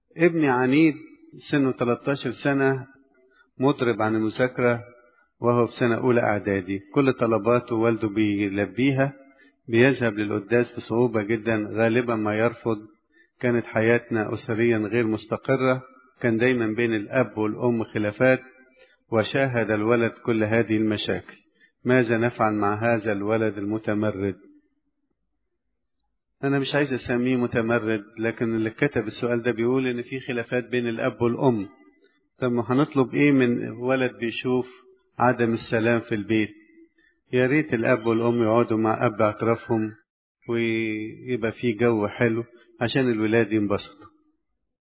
ابني عنيد سنه 13 سنة مضرب عن المذاكرة وهو في سنة أولى إعدادي كل طلباته والده بيلبيها بيذهب للقداس بصعوبة جدا غالبا ما يرفض كانت حياتنا أسريا غير مستقرة كان دايما بين الأب والأم خلافات وشاهد الولد كل هذه المشاكل ماذا نفعل مع هذا الولد المتمرد أنا مش عايز أسميه متمرد لكن اللي كتب السؤال ده بيقول إن في خلافات بين الأب والأم طب ما هنطلب إيه من ولد بيشوف عدم السلام في البيت يا ريت الأب والأم يقعدوا مع أب اعترافهم ويبقى في جو حلو عشان الولاد ينبسطوا